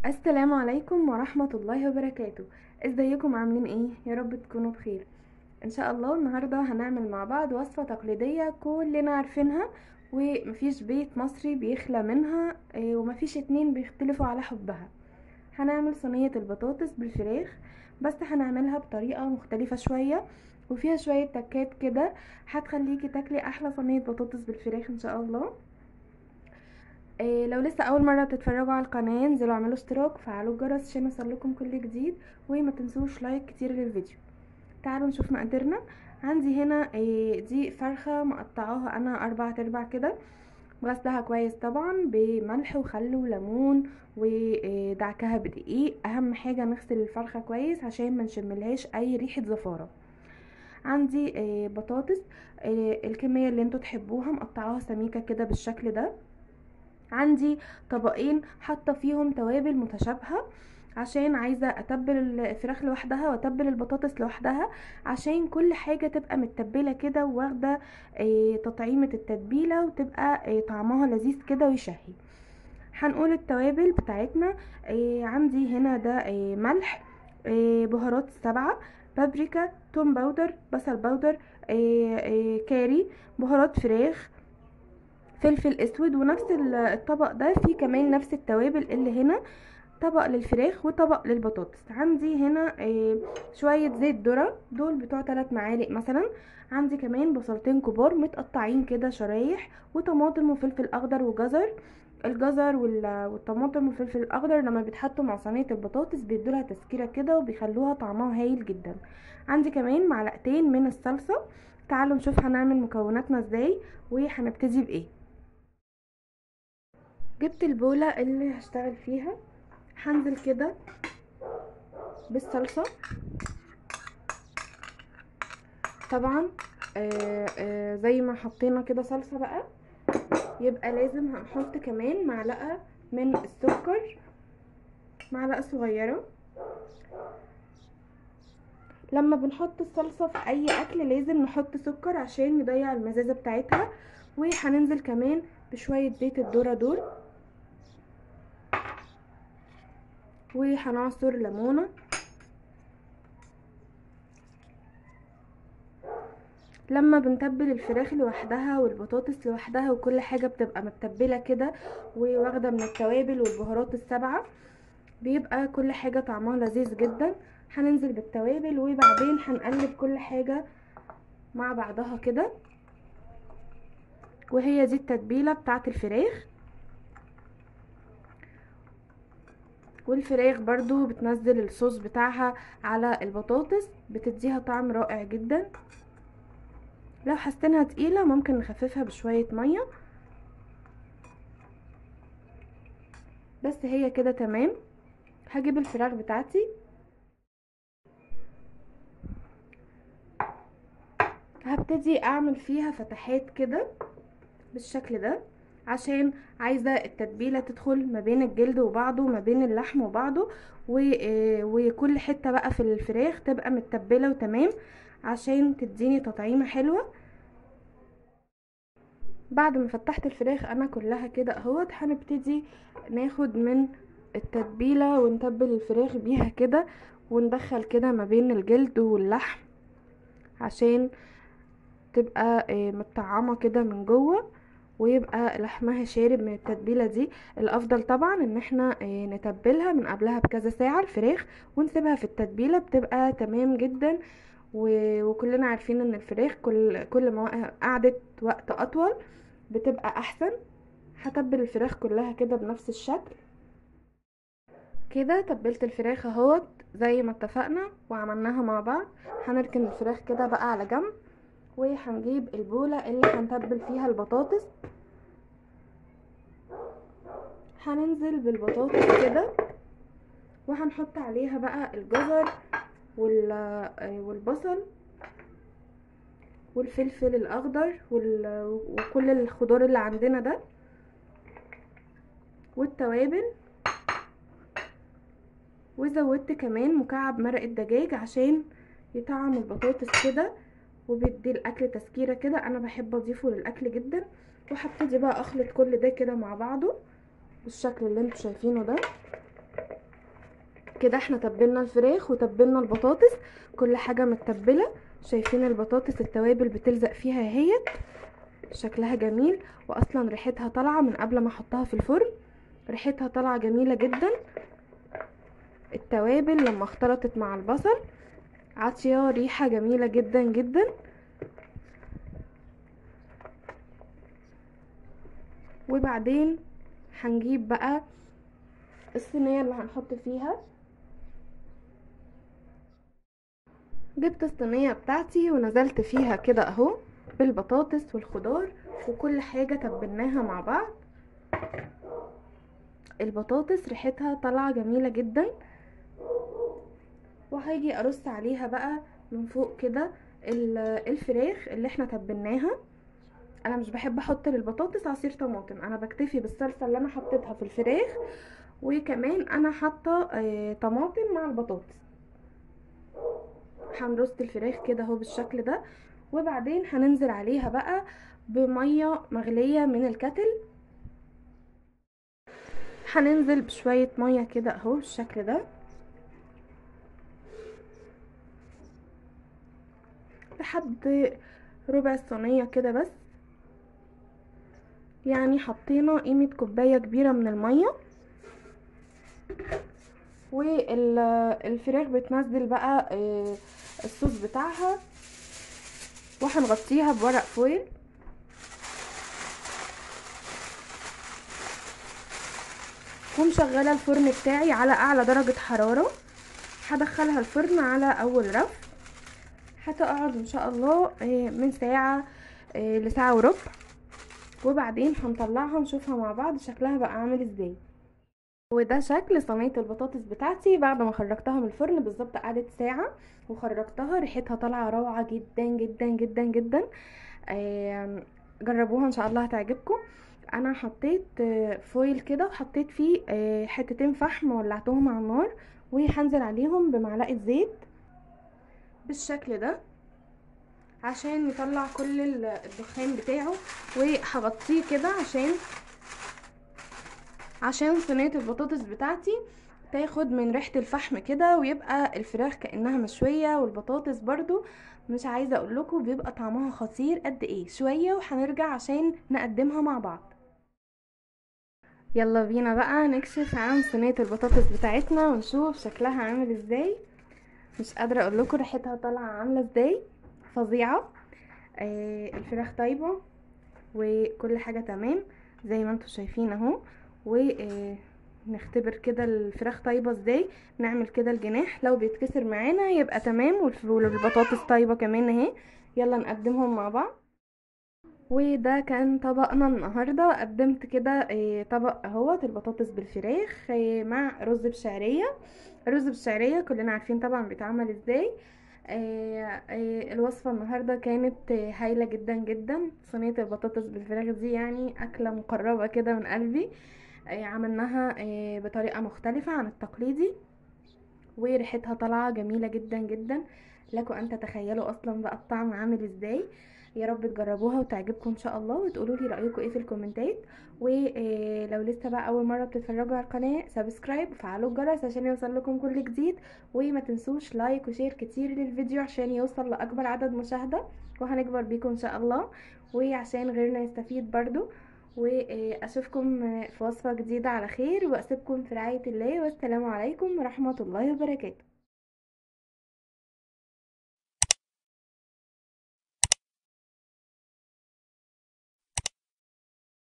السلام عليكم ورحمة الله وبركاته ازيكم عاملين ايه يا رب تكونوا بخير ان شاء الله النهاردة هنعمل مع بعض وصفة تقليدية كلنا عارفينها ومفيش بيت مصري بيخلى منها إيه، ومفيش اتنين بيختلفوا على حبها هنعمل صينية البطاطس بالفراخ بس هنعملها بطريقة مختلفة شوية وفيها شوية تكات كده هتخليكي تاكلي احلى صينية بطاطس بالفراخ ان شاء الله إيه لو لسه اول مره بتتفرجوا على القناه انزلوا اعملوا اشتراك وفعلوا الجرس عشان يوصلكم كل جديد وما تنسوش لايك كتير للفيديو تعالوا نشوف مقاديرنا عندي هنا إيه دي فرخه مقطعاها انا اربع ارباع كده غسلها كويس طبعا بملح وخل وليمون ودعكها بدقيق اهم حاجه نغسل الفرخه كويس عشان ما نشملهاش اي ريحه زفاره عندي إيه بطاطس إيه الكميه اللي انتوا تحبوها مقطعاها سميكه كده بالشكل ده عندي طبقين حاطه فيهم توابل متشابهه عشان عايزه اتبل الفراخ لوحدها واتبل البطاطس لوحدها عشان كل حاجه تبقى متبله كده واخده آه، تطعيمه التتبيله وتبقى آه، طعمها لذيذ كده ويشهي هنقول التوابل بتاعتنا آه، عندي هنا ده آه، ملح آه، بهارات سبعة بابريكا توم باودر بصل باودر آه، آه، كاري بهارات فراخ فلفل اسود ونفس ال- الطبق ده فيه كمان نفس التوابل اللي هنا طبق للفراخ وطبق للبطاطس عندي هنا آه، شوية زيت ذرة دول بتوع 3 معالق مثلا عندي كمان بصلتين كبار متقطعين كده شرايح وطماطم وفلفل اخضر وجزر الجزر وال- والطماطم والفلفل الاخضر لما بيتحطوا مع صينيه البطاطس بيدولها تسكيره كده وبيخلوها طعمها هايل جدا عندي كمان معلقتين من الصلصه تعالوا نشوف هنعمل مكوناتنا ازاي وهنبتدي بايه جبت البولة اللي هشتغل فيها هنزل كده بالصلصة طبعا آه آه زي ما حطينا كده صلصة بقى يبقى لازم هنحط كمان معلقة من السكر معلقة صغيرة لما بنحط الصلصة في اي اكل لازم نحط سكر عشان نضيع المزازة بتاعتها وهننزل كمان بشوية زيت الذرة دول وهنعصر ليمونه لما بنتبل الفراخ لوحدها والبطاطس لوحدها وكل حاجة بتبقى متبلة كده وواخدة من التوابل والبهارات السبعة بيبقى كل حاجة طعمها لذيذ جدا هننزل بالتوابل وبعدين هنقلب كل حاجة مع بعضها كده وهي دي التتبيلة بتاعت الفراخ والفراخ برضو بتنزل الصوص بتاعها على البطاطس بتديها طعم رائع جدا لو حسينها تقيلة ممكن نخففها بشوية مية بس هي كده تمام هجيب الفراخ بتاعتي هبتدي اعمل فيها فتحات كده بالشكل ده عشان عايزة التتبيلة تدخل ما بين الجلد وبعضه وما بين اللحم وبعضه و- آه، وكل حتة بقى في الفراخ تبقى متبلة وتمام عشان تديني تطعيمة حلوة بعد ما فتحت الفراخ انا كلها كده اهوت هنبتدي ناخد من التتبيلة ونتبل الفراخ بيها كده وندخل كده ما بين الجلد واللحم عشان تبقى آه، متطعمة كده من جوه ويبقى لحمها شارب من التتبيلة دي الافضل طبعا ان احنا آه، نتبلها من قبلها بكذا ساعة الفراخ ونسيبها في التتبيلة بتبقى تمام جدا و- وكلنا عارفين ان الفراخ كل كل ما قعدت وقت اطول بتبقى احسن هتبل الفراخ كلها كده بنفس الشكل كده تبلت الفراخ اهوت زي ما اتفقنا وعملناها مع بعض هنركن الفراخ كده بقى على جنب وهنجيب البولة اللي هنتبل فيها البطاطس هننزل بالبطاطس كده وهنحط عليها بقى الجزر وال آه، والبصل والفلفل الاخضر وال- وكل الخضار اللي عندنا ده والتوابل وزودت كمان مكعب مرق الدجاج عشان يطعم البطاطس كده وبيدي الاكل تسكيره كده انا بحب اضيفه للاكل جدا وهبتدي بقى اخلط كل ده كده مع بعضه بالشكل اللي انتوا شايفينه ده كده احنا تبلنا الفراخ وتبلنا البطاطس كل حاجة متبلة شايفين البطاطس التوابل بتلزق فيها اهيت شكلها جميل واصلا ريحتها طالعة من قبل ما احطها في الفرن ريحتها طالعة جميلة جدا التوابل لما اختلطت مع البصل عاطية ريحة جميلة جدا جدا وبعدين هنجيب بقى الصينية اللي هنحط فيها جبت الصينية بتاعتي ونزلت فيها كده اهو بالبطاطس والخضار وكل حاجة تبلناها مع بعض البطاطس ريحتها طالعة جميلة جدا وهاجي ارص عليها بقى من فوق كده الفراخ اللي احنا تبلناها انا مش بحب احط للبطاطس عصير طماطم انا بكتفي بالصلصه اللي انا حطيتها في الفراخ وكمان انا حاطه آه طماطم مع البطاطس هنرص الفراخ كده اهو بالشكل ده وبعدين هننزل عليها بقى بميه مغليه من الكتل هننزل بشويه ميه كده اهو بالشكل ده لحد ربع الصينيه كده بس يعني حطينا قيمة كوباية كبيرة من المية والفراخ بتنزل بقى الصوص بتاعها وهنغطيها بورق فويل ومشغله الفرن بتاعي على اعلى درجة حرارة هدخلها الفرن على اول رف هتقعد ان شاء الله من ساعة لساعة وربع وبعدين هنطلعها نشوفها مع بعض شكلها بقى عامل ازاي وده شكل صينيه البطاطس بتاعتي بعد ما خرجتها من الفرن بالظبط قعدت ساعه وخرجتها ريحتها طالعه روعه جدا جدا جدا جدا جربوها ان شاء الله هتعجبكم انا حطيت فويل كده وحطيت فيه حتتين فحم ولعتهم على النار وهنزل عليهم بمعلقه زيت بالشكل ده عشان يطلع كل الدخان بتاعه وهغطيه كده عشان عشان صينيه البطاطس بتاعتي تاخد من ريحه الفحم كده ويبقى الفراخ كانها مشويه والبطاطس برضو مش عايزه اقول لكم بيبقى طعمها خطير قد ايه شويه وهنرجع عشان نقدمها مع بعض يلا بينا بقى نكشف عن صينيه البطاطس بتاعتنا ونشوف شكلها عامل ازاي مش قادره اقول لكم ريحتها طالعه عامله ازاي فظيعه آه الفراخ طيبه وكل حاجه تمام زي ما انتم شايفين اهو ونختبر كده الفراخ طيبه ازاي نعمل كده الجناح لو بيتكسر معانا يبقى تمام والبطاطس طيبه كمان اهي يلا نقدمهم مع بعض وده كان طبقنا النهارده قدمت كده طبق اهوت البطاطس بالفراخ مع رز بشعريه الرز بالشعريه كلنا عارفين طبعا بيتعمل ازاي الوصفه النهارده كانت هايله جدا جدا صينيه البطاطس بالفراخ دي يعني اكله مقربه كده من قلبي عملناها بطريقه مختلفه عن التقليدي وريحتها طالعه جميله جدا جدا لكم ان تتخيلوا اصلا بقى الطعم عامل ازاي يا رب تجربوها وتعجبكم ان شاء الله وتقولوا لي رايكم ايه في الكومنتات ولو لسه بقى اول مره بتتفرجوا على القناه سبسكرايب وفعلوا الجرس عشان يوصل لكم كل جديد وما تنسوش لايك وشير كتير للفيديو عشان يوصل لاكبر عدد مشاهده وهنكبر بيكم ان شاء الله وعشان غيرنا يستفيد برضو واشوفكم في وصفه جديده على خير واسيبكم في رعايه الله والسلام عليكم ورحمه الله وبركاته